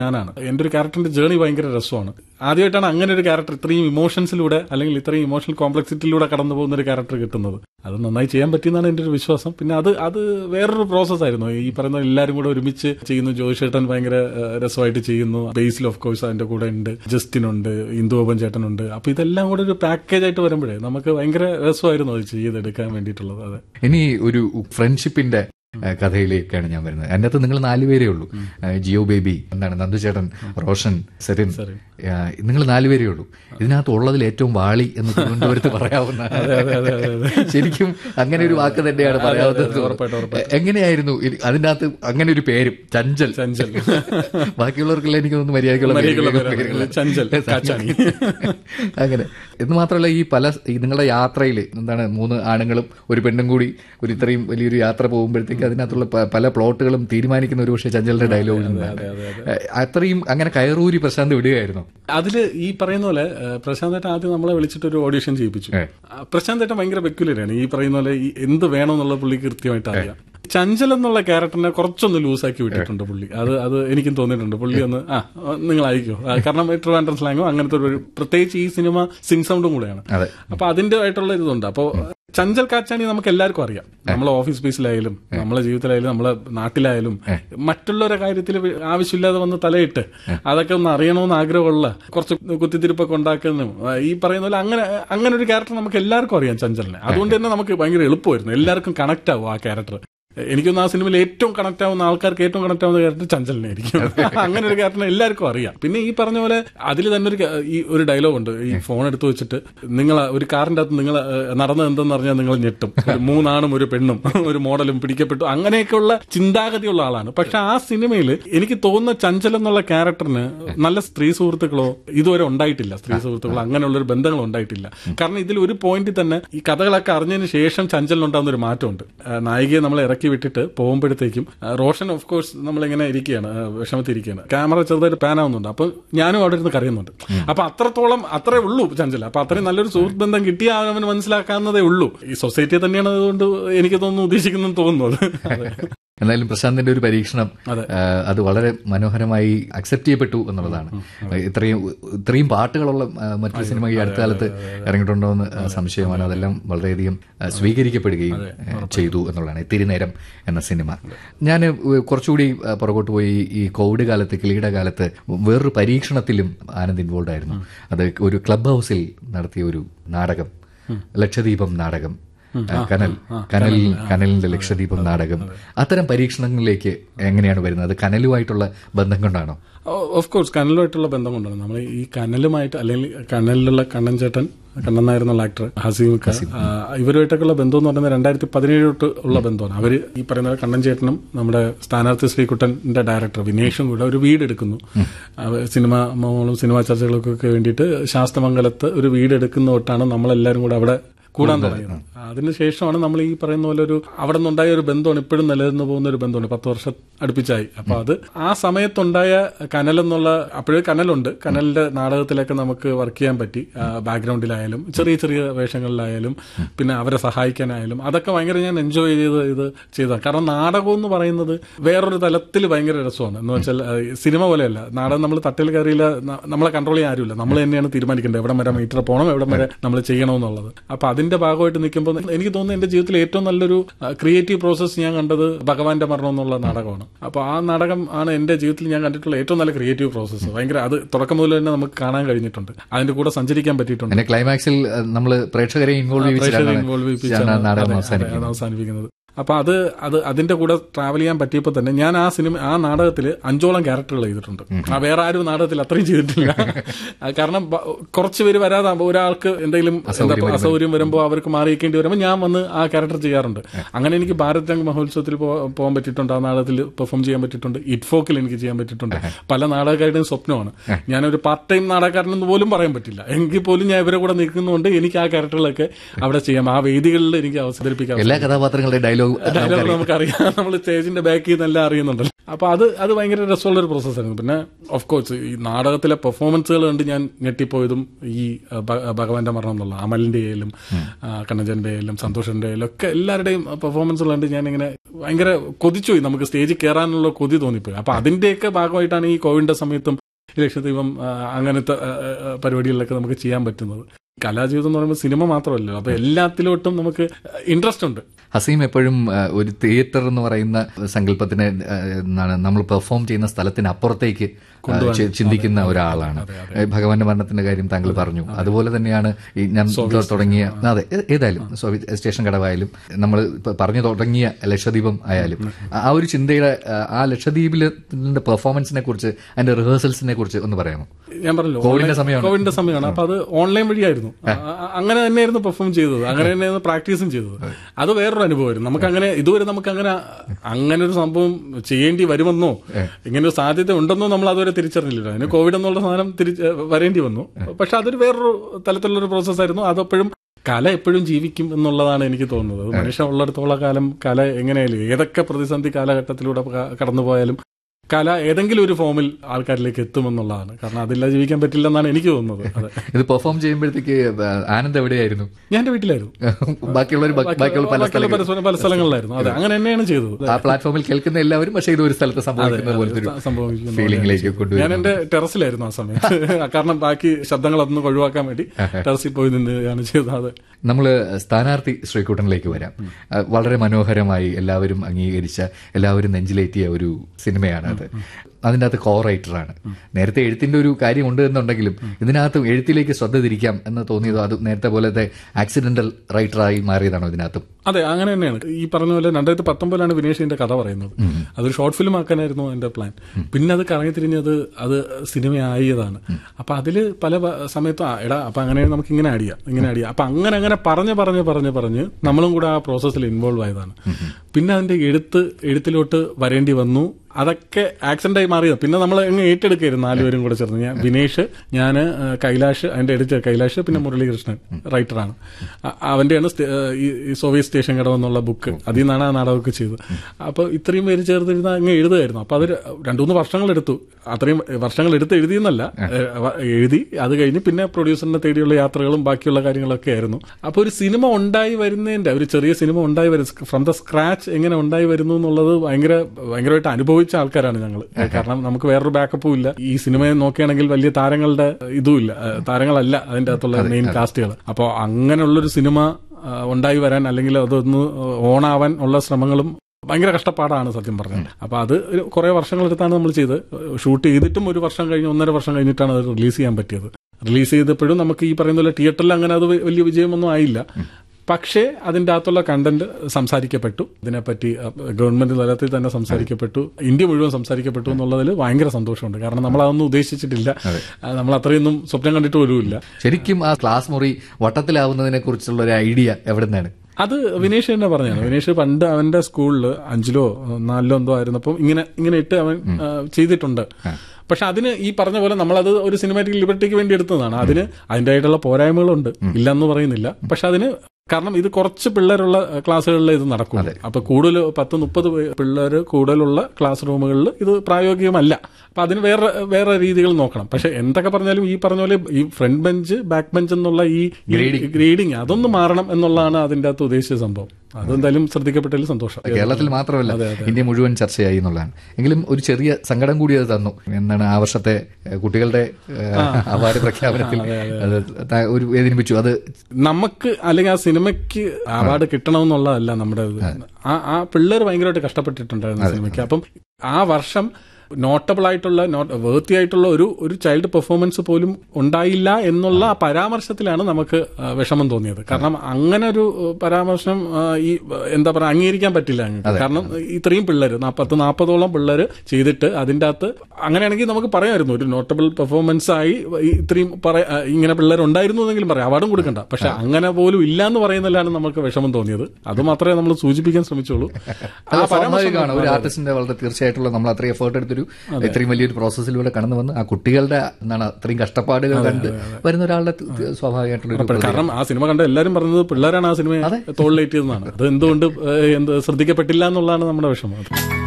ഞാനാണ് എന്റെ ഒരു ക്യാരക്ടറിന്റെ ജേണി ഭയങ്കര രസമാണ് ആദ്യമായിട്ടാണ് അങ്ങനെ ഒരു ക്യാരക്ടർ ഇത്രയും ഇമോഷൻസിലൂടെ അല്ലെങ്കിൽ ഇത്രയും ഇമോഷണൽ കോംപ്ലക്സിറ്റിയിലൂടെ കടന്നു പോകുന്ന ഒരു ക്യാരക്ടർ കിട്ടുന്നത് അത് നന്നായി ചെയ്യാൻ പറ്റിയെന്നാണ് എന്റെ ഒരു വിശ്വാസം പിന്നെ അത് അത് വേറൊരു പ്രോസസ് ആയിരുന്നു ഈ പറയുന്ന എല്ലാവരും കൂടെ ഒരുമിച്ച് ചെയ്യുന്നു ജോയ് ചേട്ടൻ ഭയങ്കര ഏഹ്, രസമായിട്ട് ചെയ്യുന്നു ബേസിൽ ഓഫ് കോഴ്സ് അതിന്റെ കൂടെ ഉണ്ട് ജസ്റ്റിൻ ഉണ്ട് ഇന്ദുബൻ ചേട്ടനുണ്ട് അപ്പൊ ഇതെല്ലാം കൂടെ ഒരു പാക്കേജ് ആയിട്ട് വരുമ്പോഴേ നമുക്ക് ഭയങ്കര രസമായിരുന്നു അത് ചെയ്തെടുക്കാൻ വേണ്ടിയിട്ടുള്ളത് അതെ ഇനി ഒരു ഫ്രണ്ട്ഷിപ്പിന്റെ ആ, കഥയിലേക്കാണ് ഞാൻ വരുന്നത് അതിനകത്ത് നിങ്ങൾ നാലുപേരേ ഉള്ളൂ ആ, ജിയോ ബേബി എന്താണ് നന്ദുചേട്ടൻ റോഷൻ സെറിൻ സെറിൻ. ആ, നിങ്ങൾ നാലുപേരേ ഉള്ളൂ ഇതിനകത്ത് ഉള്ളതിൽ ഏറ്റവും വാളി എന്ന് തിരുവനന്തപുരത്ത് പറയാവുന്ന ശരിക്കും അങ്ങനെ ഒരു വാക്ക് തന്നെയാണ് പറയാവുന്നത് ഉറപ്പായിട്ടും, എങ്ങനെയായിരുന്നു ഇത് അതിനകത്ത് അങ്ങനെ ഒരു പേരും ചഞ്ചൽ ചഞ്ചൽ ബാക്കിയുള്ളവർക്കെല്ലാം എനിക്ക് തോന്നുന്നു മര്യാദക്കുള്ള മര്യാദക്കുള്ള പേരുകൾ- പേരാണ്. പേരുകൾ. ചഞ്ചൽ, കാച്ചാണി. അങ്ങനെ എന്ന് മാത്രമല്ല ഈ പല ഈ നിങ്ങളുടെ യാത്രയിൽ എന്താണ് മൂന്ന് ആണുങ്ങളും ഒരു പെണ്ണും കൂടി ഒരു ഇത്രയും വലിയൊരു യാത്ര പോകുമ്പോഴത്തേക്ക് അതിനകത്തുള്ള പ- പല പ്ലോട്ടുകളും തീരുമാനിക്കുന്ന ഒരു പക്ഷേ ചഞ്ചലിന്റെ ഡയലോഗ് അത്രയും അങ്ങനെ കയറൂരി പ്രശാന്ത് വിടുകയായിരുന്നു അതില് ഈ പറയുന്ന പോലെ ഏഹ്, പ്രശാന്ത് ഏട്ടൻ ആദ്യം നമ്മളെ വിളിച്ചിട്ട് ഒരു ഓഡിഷൻ ചെയ്യിപ്പിച്ചു ഏ. ആ, പ്രശാന്ത് ഏട്ടൻ ഭയങ്കര പെക്യുലറാണ് ഈ പറയുന്ന പോലെ ഈ എന്ത് വേണം എന്നുള്ള പുള്ളി കൃത്യമായിട്ട് അറിയാം ചഞ്ചൽ എന്നുള്ള ക്യാരക്ടറിനെ കുറച്ചൊന്ന് ലൂസാക്കി വിട്ടിട്ടുണ്ട് പുള്ളി അത് അത് എനിക്കും തോന്നിയിട്ടുണ്ട് പുള്ളി ഒന്ന് ആ നിങ്ങൾ അയക്കോ ആ, കാരണം ട്രിവാൻഡ്രം സ്ലാങ്ങോ അങ്ങനത്തെ ഒരു പ്രത്യേകിച്ച് ഈ സിനിമ സിംഗ് സൗണ്ടും കൂടെയാണ് അതെ അപ്പൊ അതിന്റെ ആയിട്ടുള്ള ഇതുണ്ട് അപ്പോ ചഞ്ചൽ കാച്ചാണി നമുക്ക് എല്ലാവർക്കും അറിയാം നമ്മളെ ഓഫീസ് സ്പേസിലായാലും നമ്മളെ ജീവിതത്തിലായാലും നമ്മളെ നാട്ടിലായാലും മറ്റുള്ളവരുടെ കാര്യത്തിൽ ആവശ്യമില്ലാതെ വന്ന് തലയിട്ട് അതൊക്കെ ഒന്ന് അറിയണമെന്ന് ആഗ്രഹമുള്ള കുറച്ച് കുത്തിത്തിരിപ്പൊക്കെ ഉണ്ടാക്കുന്നതും ആ, ഈ പറയുന്ന പോലെ അങ്ങനെ അങ്ങനെ ഒരു ക്യാരക്ടർ നമുക്ക് എല്ലാവർക്കും അറിയാം ചഞ്ചലിനെ അതുകൊണ്ട് തന്നെ നമുക്ക് ഭയങ്കര എളുപ്പമായിരുന്നു എല്ലാവർക്കും കണക്ട് ആവും ആ ക്യാരക്ടർ എനിക്കൊന്ന് ആ സിനിമയിൽ ഏറ്റവും കണക്ട് ആവുന്ന ആൾക്കാർക്ക് ഏറ്റവും കണക്ട് ആവുന്ന ക്യാരക്ടർ ചഞ്ചലിനായിരിക്കും അങ്ങനെ ഒരു ക്യാരക്ടറിനെ എല്ലാവർക്കും അറിയാം പിന്നെ ഈ പറഞ്ഞ പോലെ അതിൽ തന്നെ ഒരു ക- ഈ ഒരു ഡയലോഗ് ഉണ്ട് ഈ ഫോൺ എടുത്തു വെച്ചിട്ട് നിങ്ങൾ ഒരു കാറിന്റെ അകത്ത് നിങ്ങൾ നടന്നത് എന്തെന്ന് പറഞ്ഞാൽ നിങ്ങൾ ഞെട്ടും ഒരു മൂന്നാണും ഒരു പെണ്ണും ഒരു മോഡലും പിടിക്കപ്പെട്ടു അങ്ങനെയൊക്കെയുള്ള ചിന്താഗതിയുള്ള ആളാണ് പക്ഷെ ആ സിനിമയിൽ എനിക്ക് തോന്നുന്ന ചഞ്ചൽ എന്നുള്ള ക്യാരക്ടറിന് നല്ല സ്ത്രീ സുഹൃത്തുക്കളോ ഇതുവരെ ഉണ്ടായിട്ടില്ല സ്ത്രീ സുഹൃത്തുക്കളോ അങ്ങനെയുള്ള ഒരു ബന്ധങ്ങൾ ഉണ്ടായിട്ടില്ല കാരണം ഇതിൽ ഒരു പോയിന്റിൽ തന്നെ ഈ കഥകളൊക്കെ അറിഞ്ഞതിന് ശേഷം ചഞ്ചലിനുണ്ടാകുന്ന ഒരു മാറ്റമുണ്ട് ആ, നായികയെ നമ്മൾ ഇറക്കി വിട്ടിട്ട് പോകുമ്പോഴത്തേക്കും ആ, റോഷൻ ഓഫ് കോഴ്സ് നമ്മളിങ്ങനെ ഇരിക്കുകയാണ് ആ, വിഷമത്തിരിക്കുകയാണ് ക്യാമറ ചെറുതായിട്ട് പാൻ ആവുന്നുണ്ട് അപ്പൊ ഞാനും അവിടെ ഇരുന്ന് കരയുന്നുണ്ട് അപ്പൊ അത്രത്തോളം അത്രേ ഉള്ളൂ ചഞ്ചൽ അപ്പൊ അത്രയും നല്ലൊരു സുഹൃത്ത് ബന്ധം കിട്ടിയ അവന് മനസ്സിലാക്കാവുന്നതേ ഉള്ളൂ ഈ സൊസൈറ്റിയെ തന്നെയാണ് അതുകൊണ്ട് എനിക്ക് തോന്നുന്നു ഉദ്ദേശിക്കുന്നത് തോന്നുന്നത് അതെ. എന്നാലും പ്രശാന്തിന്റെ ഒരു പരീക്ഷണം അതെ. ആ, അത് വളരെ മനോഹരമായി അക്സെപ്റ്റ് ചെയ്യപ്പെട്ടു എന്നുള്ളതാണ് ഇത്രയും ഇത്രയും പാട്ടുകളുള്ള ആ, മറ്റൊരു സിനിമ ഈ അടുത്ത കാലത്ത് ഇറങ്ങിയിട്ടുണ്ടോ എന്ന് ആ, സംശയമാണ് അതെല്ലാം വളരെയധികം ആ, സ്വീകരിക്കപ്പെടുകയും ആ, ചെയ്തു എന്നുള്ളതാണ് ഇത്തിരി നേരം എന്ന സിനിമ ഞാൻ കുറച്ചുകൂടി ആ, പുറകോട്ട് പോയി ഈ കോവിഡ് കാലത്ത് കിളിയുടെ കാലത്ത് വേറൊരു പരീക്ഷണത്തിലും ആനന്ദ് ഇൻവോൾവ് ആയിരുന്നു അത് ഒരു ക്ലബ് ഹൗസിൽ നടത്തിയ ഒരു നാടകം ലക്ഷദ്വീപം നാടകം ആ, കനൽ കനലിൽ കനലിന്റെ ലക്ഷദ്വീപം നാടകം അത്തരം പരീക്ഷണങ്ങളിലേക്ക് എങ്ങനെയാണ് വരുന്നത് അത് കനലുമായിട്ടുള്ള ബന്ധം കൊണ്ടാണോ ഓഫ് കോഴ്സ് കനലുമായിട്ടുള്ള ബന്ധം കൊണ്ടാണ് നമ്മൾ ഈ കനലുമായിട്ട് അല്ലെങ്കിൽ കനലിലുള്ള കണ്ണൻ ചേട്ടൻ കണ്ണൻ നായർ എന്നുള്ള ആക്ടർ ഹസീം ഖാൻ, ആ, ഇവരുമായിട്ടൊക്കെയുള്ള ബന്ധം എന്ന് പറയുന്നത് രണ്ടായിരത്തി പതിനേഴ് തൊട്ട് ഉള്ള ബന്ധമാണ് അവര് ഈ പറയുന്ന കണ്ണൻ ചേട്ടനും നമ്മുടെ സ്ഥാനാർത്ഥി ശ്രീകുട്ടന്റെ ഡയറക്ടർ വിനേഷും കൂടെ ഒരു വീട് എടുക്കുന്നു അവ- സിനിമ മോളും സിനിമാ ചർച്ചകൾക്കൊക്കെ വേണ്ടിയിട്ട് ശാസ്തമംഗലത്ത് ഒരു വീട് എടുക്കുന്ന തൊട്ടാണ് നമ്മളെല്ലാരും കൂടെ അവിടെ കൂടാൻ തുടങ്ങിയത് അതിനുശേഷമാണ് നമ്മൾ ഈ പറയുന്ന പോലെ ഒരു അവിടെ നിന്നുണ്ടായ ഒരു ബന്ധമാണ് ഇപ്പോഴും നിലനിന്ന് പോകുന്ന ഒരു ബന്ധമാണ് പത്ത് വർഷം അടുപ്പിച്ചായി അപ്പൊ അത് ആ സമയത്തുണ്ടായ കനൽ എന്നുള്ള അപ്പോഴേ കനലുണ്ട് കനലിന്റെ നാടകത്തിലൊക്കെ നമുക്ക് വർക്ക് ചെയ്യാൻ പറ്റി ബാക്ക്ഗ്രൗണ്ടിലായാലും ചെറിയ ചെറിയ വേഷങ്ങളിലായാലും പിന്നെ അവരെ സഹായിക്കാനായാലും അതൊക്കെ ഭയങ്കര ഞാൻ എൻജോയ് ചെയ്ത് ഇത് ചെയ്തതാണ് കാരണം നാടകം എന്ന് പറയുന്നത് വേറൊരു തലത്തിൽ ഭയങ്കര രസമാണ് എന്ന് വെച്ചാൽ ആ, സിനിമ പോലെയല്ല നാടകം നമ്മൾ തട്ടിൽ കയറിയില്ല ന- നമ്മളെ കൺട്രോൾ ചെയ്യാൻ ആരുമില്ല നമ്മൾ തന്നെയാണ് തീരുമാനിക്കേണ്ടത് എവിടെ വരെ മീറ്റർ പോകണം എവിടെ വരെ നമ്മൾ ചെയ്യണമെന്നുള്ളത് അപ്പൊ അതിന്റെ ഭാഗമായിട്ട് നിൽക്കുമ്പോൾ എനിക്ക് തോന്നുന്നു എന്റെ ജീവിതത്തിൽ ഏറ്റവും നല്ലൊരു ക്രിയേറ്റീവ് പ്രോസസ്സ് ഞാൻ കണ്ടത് ഭഗവാന്റെ മരണം എന്നുള്ള നാടകമാണ് അപ്പൊ ആ നാടകം ആണ് എന്റെ ജീവിതത്തിൽ ഞാൻ കണ്ടിട്ടുള്ള ഏറ്റവും നല്ല ക്രിയേറ്റീവ് പ്രോസസ്സ് ഭയങ്കര അത് തുടക്കം മുതൽ തന്നെ നമുക്ക് കാണാൻ കഴിഞ്ഞിട്ടുണ്ട് അതിന്റെ കൂടെ സഞ്ചരിക്കാൻ പറ്റിയിട്ടുണ്ട് പിന്നെ ക്ലൈമാക്സിൽ നമ്മൾ പ്രേക്ഷകരെ ഇൻവോൾവ് പ്രേക്ഷകരെ involve ചെയ്യിച്ചാണ് ചെയ്യിപ്പിച്ചാണ് നാടകം അതെ, അവസാനിക്കുന്നത് അതെ, അവസാനിപ്പിക്കുന്നത് അപ്പൊ അത് അത് അതിന്റെ കൂടെ ട്രാവൽ ചെയ്യാൻ പറ്റിയപ്പോൾ തന്നെ ഞാൻ ആ സിനിമ ആ നാടകത്തിൽ അഞ്ചോളം ക്യാരക്ടറുകൾ ചെയ്തിട്ടുണ്ട് ആ വേറെ ആരും നാടകത്തിൽ അത്രയും ചെയ്തിട്ടില്ല ആ, കാരണം ബ- കുറച്ച് പേര് വരാതെ ഒരാൾക്ക് എന്തെങ്കിലും എന്താ ഇപ്പൊ അസൗകര്യം വരുമ്പോൾ അവർക്ക് മാറിയേക്കേണ്ടി വരുമ്പോൾ ഞാൻ വന്ന് ആ ക്യാരക്ടർ ചെയ്യാറുണ്ട് അങ്ങനെ എനിക്ക് ഭാരത് രംഗ് മഹോത്സവത്തിൽ പോ- പോകാൻ പറ്റിയിട്ടുണ്ട് ആ നാടകത്തിൽ പെർഫോം ചെയ്യാൻ പറ്റിയിട്ടുണ്ട് ഇറ്റ്ഫോക്കിൽ എനിക്ക് ചെയ്യാൻ പറ്റിയിട്ടുണ്ട് പല നാടകക്കാരുടെയും സ്വപ്നമാണ് ഞാനൊരു പാർട്ട് ടൈം നാടകക്കാരനെന്ന് പോലും പറയാൻ പറ്റില്ല എങ്കിൽ പോലും ഞാൻ ഇവരെ കൂടെ നിൽക്കുന്നതുകൊണ്ട് എനിക്ക് ആ ക്യാരക്ടറുകളൊക്കെ അവിടെ ചെയ്യാം ആ വേദികളിൽ എനിക്ക് അവതരിപ്പിക്കാം എല്ലാ കഥാപാത്രങ്ങളുടെ ഡയലോഗ് ഡയലോഗ് നമുക്കറിയാം നമ്മൾ സ്റ്റേജിന്റെ ബാക്കിൽ നിന്നെല്ലാം അറിയുന്നുണ്ടല്ലോ അപ്പൊ അത് അത് ഭയങ്കര രസമുള്ള ഒരു പ്രോസസ്സായിരുന്നു പിന്നെ ഓഫ് കോഴ്സ് ഈ നാടകത്തിലെ പെർഫോമൻസുകൾ കണ്ട് ഞാൻ ഞെട്ടിപ്പോയതും ഈ അഹ്, ഭ- ഭഗവാന്റെ മരണം എന്നുള്ള അമലിന്റെ ആയാലും ആ, കണ്ണജന്റെ ആയാലും സന്തോഷന്റെ ആയാലും ഒക്കെ എല്ലാവരുടെയും പെർഫോമൻസുകൾ കണ്ട് ഞാൻ ഇങ്ങനെ ഭയങ്കര കൊതിച്ചുപോയി നമുക്ക് സ്റ്റേജിൽ കയറാനുള്ള കൊതി തോന്നിപ്പോയി അപ്പൊ അതിന്റെയൊക്കെ ഭാഗമായിട്ടാണ് ഈ കോവിഡിന്റെ സമയത്തും ഈ ലക്ഷദ്വീപം ആ, അങ്ങനത്തെ ആ, ആ, പരിപാടികളിലൊക്കെ നമുക്ക് ചെയ്യാൻ പറ്റുന്നത് കലാജീവിതം എന്ന് പറയുമ്പോൾ സിനിമ മാത്രമല്ല അപ്പൊ എല്ലാത്തിലോട്ടും നമുക്ക് ഇൻട്രസ്റ്റ് ഉണ്ട് ഹസീം എപ്പോഴും ആ, ഒരു തിയേറ്റർ എന്ന് പറയുന്ന സങ്കല്പത്തിന് ആ, എന്താണ് നമ്മൾ പെർഫോം ചെയ്യുന്ന സ്ഥലത്തിന് അപ്പുറത്തേക്ക് ആ, ചി- ചിന്തിക്കുന്ന ഒരാളാണ് ഏ, ഭഗവാന്റെ മരണത്തിന്റെ കാര്യം താങ്കൾ പറഞ്ഞു അതുപോലെ തന്നെയാണ് ഈ ഞാൻ തുടങ്ങിയ അതെ ഏ- ഏതായാലും സോവിയറ്റ് സ്റ്റേഷൻ കടവായാലും നമ്മൾ ഇപ്പൊ പറഞ്ഞു തുടങ്ങിയ ലക്ഷദ്വീപം ആയാലും ആ ഒരു ചിന്തയുടെ ആ, ആ ലക്ഷദ്വീപിലെ പെർഫോമൻസിനെ കുറിച്ച് അതിന്റെ റിഹേഴ്സൽസിനെ കുറിച്ച് ഒന്ന് പറയാമോ ഞാൻ പറഞ്ഞല്ലോ കോവിഡിന്റെ ഓൺലൈൻ- സമയമാണ്. കോവിഡിന്റെ സമയമാണ് അപ്പൊ അത് ഓൺലൈൻ വഴിയായിരുന്നു ആ, ആ, അങ്ങനെ തന്നെയായിരുന്നു പെർഫോം ചെയ്തത് അങ്ങനെ തന്നെയായിരുന്നു പ്രാക്ടീസും ചെയ്തത് അത് വേറൊരു അനുഭവമായിരുന്നു നമുക്ക് അങ്ങനെ ഇതുവരെ നമുക്ക് അങ്ങനെ അങ്ങനെ ഒരു സംഭവം ചെയ്യേണ്ടി വരുമെന്നോ ഇങ്ങനെ ഒരു സാധ്യത ഉണ്ടെന്നോ നമ്മൾ അതുവരെ തിരിച്ചറിഞ്ഞില്ല അതിന് കോവിഡ് എന്നുള്ള സാധനം തിരിച്ച് വരേണ്ടി വന്നു പക്ഷെ അതൊരു വേറൊരു തലത്തിലുള്ള ഒരു പ്രോസസ്സായിരുന്നു അതെപ്പോഴും കല എപ്പോഴും ജീവിക്കും എന്നുള്ളതാണ് എനിക്ക് തോന്നുന്നത് അത് മനുഷ്യൻ ഉള്ളിടത്തോളം കാലം കല എങ്ങനെയായാലും ഏതൊക്കെ പ്രതിസന്ധി കാലഘട്ടത്തിലൂടെ ക- കടന്നുപോയാലും കല ഏതെങ്കിലും ഒരു ഫോമിൽ ആൾക്കാരിലേക്ക് എത്തുമെന്നുള്ളതാണ് കാരണം അതില്ലാതെ ജീവിക്കാൻ പറ്റില്ലെന്നാണ് എനിക്ക് തോന്നുന്നത് അതെ ഇത് പെർഫോം ചെയ്യുമ്പോഴത്തേക്ക് ആ, ആനന്ദ് എവിടെയായിരുന്നു ഞാൻ എന്റെ വീട്ടിലായിരുന്നു ബാക്കിയുള്ളവർ ബാക്കിയുള്ള പല ബാക്കിയുള്ള സ്ഥലങ്ങളിൽ പല സ്ഥല- പല സ്ഥലങ്ങളിലായിരുന്നു അതെ അങ്ങനെ തന്നെയാണ് ചെയ്തത് ആ പ്ലാറ്റ്ഫോമിൽ കേൾക്കുന്ന എല്ലാവരും പക്ഷേ ഇത് ഒരു സ്ഥലത്ത് സംഭവിക്കുന്ന പോലത്തെ ഒരു സംഭവിക്കുന്നു ഫീലിംഗിലേക്ക് കൊണ്ടുവരും ഞാൻ എന്റെ ടെറസിലായിരുന്നു ആ സമയത്ത് കാരണം ബാക്കി ശബ്ദങ്ങളൊന്നും ഒഴിവാക്കാൻ വേണ്ടി ടെറസിൽ പോയി നിന്നാണ് ചെയ്തത് അതെ നമ്മൾ സ്ഥാനാർത്ഥി ശ്രീകുട്ടനിലേക്ക് വരാം ആ, വളരെ മനോഹരമായി എല്ലാവരും അംഗീകരിച്ച എല്ലാവരും നെഞ്ചിലേറ്റിയ ഒരു സിനിമയാണ് അത് അതിൻ്റെ അകത്ത് കോ റൈറ്ററാണ് നേരത്തെ എഴുത്തിന്റെ ഒരു കാര്യമുണ്ട് എന്നുണ്ടെങ്കിലും ഇതിനകത്ത് എഴുത്തിലേക്ക് ശ്രദ്ധ തിരിക്കാം എന്ന് തോന്നിയതോ അത് നേരത്തെ പോലത്തെ ആക്സിഡന്റൽ റൈറ്ററായി മാറിയതാണോ ഇതിനകത്തും അതെ അങ്ങനെ തന്നെയാണ് ഈ പറഞ്ഞ പോലെ രണ്ടായിരത്തി പത്തൊമ്പതിലാണ് വിനേഷ് ഇതിന്റെ കഥ പറയുന്നത് അതൊരു ഷോർട്ട് ഫിലിം ആക്കാനായിരുന്നു എന്റെ പ്ലാൻ പിന്നെ അത് കറങ്ങി തിരിഞ്ഞത് അത് സിനിമയായതാണ് അപ്പൊ അതില് പല പ- സമയത്തും ആ, എടാ അപ്പൊ അങ്ങനെ നമുക്ക് ഇങ്ങനെ ആഡ് ചെയ്യാം ഇങ്ങനെ ആഡ് ചെയ്യാം അപ്പൊ അങ്ങനെ അങ്ങനെ പറഞ്ഞ് പറഞ്ഞ് പറഞ്ഞ് പറഞ്ഞ് നമ്മളും കൂടെ ആ പ്രോസസ്സിൽ ഇൻവോൾവ് ആയതാണ് പിന്നെ അതിന്റെ എഴുത്ത് എഴുത്തിലോട്ട് വരേണ്ടി വന്നു അതൊക്കെ ആക്സിഡന്റ് ആയി മാറിയത് പിന്നെ നമ്മൾ അങ്ങ് ഏറ്റെടുക്കായിരുന്നു നാലുപേരും കൂടെ ചേർന്ന് ഞാൻ വിനേഷ് ഞാൻ കൈലാഷ് അതിന്റെ എഡിറ്റർ കൈലാഷ് പിന്നെ മുരളീകൃഷ്ണൻ റൈറ്ററാണ് അ- അവന്റെയാണ് സ്റ്റേ- ഈ ഈ സോവിയറ്റ് സ്റ്റേഷൻ കടവ് എന്നുള്ള ബുക്ക് അതിൽ നിന്നാണ് ആ നാടകമൊക്കെ ചെയ്തത് അപ്പോൾ ഇത്രയും പേര് ചേർത്തിരുന്ന അങ്ങ് എഴുതുമായിരുന്നു അപ്പോൾ അത് രണ്ടു മൂന്ന് വർഷങ്ങൾ എടുത്തു അത്രയും വർഷങ്ങൾ എടുത്ത് എഴുതിയെന്നല്ല ഏഹ്, വ- എഴുതി അത് കഴിഞ്ഞ് പിന്നെ പ്രൊഡ്യൂസറിനെ തേടിയുള്ള യാത്രകളും ബാക്കിയുള്ള കാര്യങ്ങളൊക്കെ ആയിരുന്നു അപ്പോൾ ഒരു സിനിമ ഉണ്ടായി വരുന്നതിന്റെ ഒരു ചെറിയ സിനിമ ഉണ്ടായി വരുന്ന ഫ്രം ദ സ്ക്രാച്ച് എങ്ങനെ ഉണ്ടായി വരുന്നു എന്നുള്ളത് ഭയങ്കര ഭയങ്കരമായിട്ട് അനുഭവിച്ച ആൾക്കാരാണ് ഞങ്ങൾ കാരണം നമുക്ക് വേറൊരു ബാക്കപ്പും ഇല്ല ഈ സിനിമയെ നോക്കുകയാണെങ്കിൽ വലിയ താരങ്ങളുടെ ഇതും ഇല്ല ഏഹ്, താരങ്ങളല്ല അതിന്റെ അകത്തുള്ള മെയിൻ കാസ്റ്റുകൾ അപ്പോൾ അങ്ങനെയുള്ളൊരു സിനിമ ആ, ഉണ്ടായി വരാൻ അല്ലെങ്കിൽ അതൊന്ന് ഓണാവാൻ ഉള്ള ശ്രമങ്ങളും ഭയങ്കര കഷ്ടപ്പാടാണ് സത്യം പറഞ്ഞത് അപ്പൊ അത് ഒരു കുറെ വർഷങ്ങളെടുത്താണ് നമ്മൾ ചെയ്ത് ഷൂട്ട് ചെയ്തിട്ടും ഒരു വർഷം കഴിഞ്ഞ് ഒന്നര വർഷം കഴിഞ്ഞിട്ടാണ് അത് റിലീസ് ചെയ്യാൻ പറ്റിയത് റിലീസ് ചെയ്തപ്പോഴും നമുക്ക് ഈ പറയുന്ന പോലെ തിയേറ്ററിൽ അങ്ങനെ അത് വലിയ വിജയമൊന്നും ആയില്ല പക്ഷേ അതിന്റെ അകത്തുള്ള കണ്ടന്റ് സംസാരിക്കപ്പെട്ടു ഇതിനെപ്പറ്റി ഗവൺമെന്റ് തലത്തിൽ തന്നെ സംസാരിക്കപ്പെട്ടു ഇന്ത്യ മുഴുവൻ സംസാരിക്കപ്പെട്ടു എന്നുള്ളതിൽ ഭയങ്കര സന്തോഷമുണ്ട് കാരണം നമ്മൾ അതൊന്നും ഉദ്ദേശിച്ചിട്ടില്ല ആ, നമ്മൾ അത്രയൊന്നും സ്വപ്നം കണ്ടിട്ട് പോലുമില്ല ശരിക്കും ആ ക്ലാസ് മുറി വട്ടത്തിലാവുന്നതിനെ കുറിച്ചുള്ള ഒരു ഐഡിയ എവിടെ നിന്നാണ് അത് വിനേഷ് തന്നെ പറഞ്ഞാണ് വിനേഷ് പണ്ട് അവന്റെ സ്കൂളിൽ അഞ്ചിലോ നാലിലോ എന്തോ ആയിരുന്നപ്പോൾ ഇങ്ങനെ ഇങ്ങനെ ഇട്ട് അവൻ ആ, ചെയ്തിട്ടുണ്ട് പക്ഷെ അതിന് ഈ പറഞ്ഞ പോലെ നമ്മളത് ഒരു സിനിമാറ്റിക് ലിബർട്ടിക്ക് വേണ്ടി എടുത്തതാണ് അതിന് അതിൻ്റെതായിട്ടുള്ള പോരായ്മകളുണ്ട് ഇല്ലെന്ന് പറയുന്നില്ല പക്ഷെ അതിന് കാരണം ഇത് കുറച്ച് പിള്ളേരുള്ള ക്ലാസ്സുകളിൽ ഇത് നടക്കും അപ്പൊ കൂടുതൽ പത്ത് മുപ്പത് പിള്ളേർ കൂടുതലുള്ള ക്ലാസ് റൂമുകളിൽ ഇത് പ്രായോഗികമല്ല അപ്പൊ അതിന് വേറെ വേറെ രീതികൾ നോക്കണം പക്ഷെ എന്തൊക്കെ പറഞ്ഞാലും ഈ പറഞ്ഞ പോലെ ഈ ഫ്രണ്ട് ബെഞ്ച് ബാക്ക് ബെഞ്ച് എന്നുള്ള ഈ ഗ്രേഡിങ് അതൊന്ന് മാറണം എന്നുള്ളതാണ് അതിന്റെ അകത്ത് ഉദ്ദേശിച്ച സംഭവം അതെന്തായാലും ശ്രദ്ധിക്കപ്പെട്ടതിൽ സന്തോഷം കേരളത്തിൽ മാത്രമല്ല ഇന്ത്യ മുഴുവൻ ചർച്ചയായി എന്നുള്ളതാണ് എങ്കിലും ഒരു ചെറിയ സങ്കടം കൂടി അത് തന്നു എന്താണ് ആ വർഷത്തെ ഏഹ്, കുട്ടികളുടെ ഏഹ്, അവാർഡ് പ്രഖ്യാപനത്തിൽ അത് ത- ഒരു വേദനിപ്പിച്ചു അത് നമുക്ക് അല്ലെങ്കിൽ ആ സിനിമയ്ക്ക് അവാർഡ് കിട്ടണമെന്നുള്ളതല്ല നമ്മുടെ ഇത്. ആ ആ പിള്ളേർ ഭയങ്കരമായിട്ട് കഷ്ടപ്പെട്ടിട്ടുണ്ടായിരുന്നു സിനിമയ്ക്ക് അപ്പം ആ വർഷം നോട്ടബിൾ ആയിട്ടുള്ള നോട്ട് വേർത്തി ആയിട്ടുള്ള ഒരു ഒരു ചൈൽഡ് പെർഫോമൻസ് പോലും ഉണ്ടായില്ല എന്നുള്ള ആ പരാമർശത്തിലാണ് നമുക്ക് ആ, വിഷമം തോന്നിയത് കാരണം അങ്ങനെ ഒരു ഏഹ്, പരാമർശം ആ, ഈ ഏഹ്, എന്താ പറയാ അംഗീകരിക്കാൻ പറ്റില്ല ഞങ്ങൾക്ക് കാരണം ഇത്രയും പിള്ളേർ പത്ത് നാൽപ്പതോളം പിള്ളേർ ചെയ്തിട്ട് അതിൻ്റെ അകത്ത് അങ്ങനെയാണെങ്കിൽ നമുക്ക് പറയാമായിരുന്നു ഒരു നോട്ടബിൾ പെർഫോമൻസ് ആയി ഈ ഇത്രയും പറ- ആ, ഇങ്ങനെ പിള്ളേർ ഉണ്ടായിരുന്നു എന്നെങ്കിലും പറയാം അവാർഡും കൊടുക്കണ്ട പക്ഷെ അങ്ങനെ പോലും ഇല്ല എന്ന് പറയുന്നതിലാണ് നമുക്ക് വിഷമം തോന്നിയത് അത് മാത്രമേ നമ്മൾ സൂചിപ്പിക്കാൻ ശ്രമിച്ചുള്ളൂ ആ അല്ല, പരാമർശം സ്വാഭാവികമാണ് ഒരു ആർട്ടിസ്റ്റിന്റെ വളരെ തീർച്ചയായിട്ടുള്ള നമ്മൾ അത്രയും എഫേർട്ട് എടുത്തൊരു ഇത്രയും വലിയൊരു പ്രോസസ്സിലൂടെ കടന്നു വന്ന് ആ കുട്ടികളുടെ എന്താണ് അത്രയും കഷ്ടപ്പാടുകൾ കണ്ട് വരുന്ന ഒരാളുടെ ത- ത- സ്വാഭാവികമായിട്ടുള്ള ഒരു കാരണം ആ സിനിമ കണ്ട എല്ലാവരും പറഞ്ഞത് പിള്ളേരാണ് ആ സിനിമയെ തോളിലേറ്റിയതെന്നാണ് അത് എന്തുകൊണ്ട് ഏഹ്, എന്ത് ശ്രദ്ധിക്കപ്പെട്ടില്ല എന്നുള്ളതാണ് നമ്മുടെ വിഷമം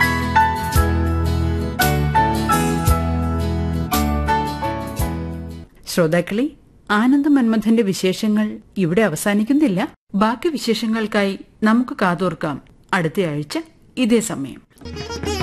ശ്രോതാക്കളെ ആനന്ദ മന്മഥന്റെ വിശേഷങ്ങൾ ഇവിടെ അവസാനിക്കുന്നില്ല ബാക്കി വിശേഷങ്ങൾക്കായി നമുക്ക് കാതോർക്കാം അടുത്തയാഴ്ച ഇതേ സമയം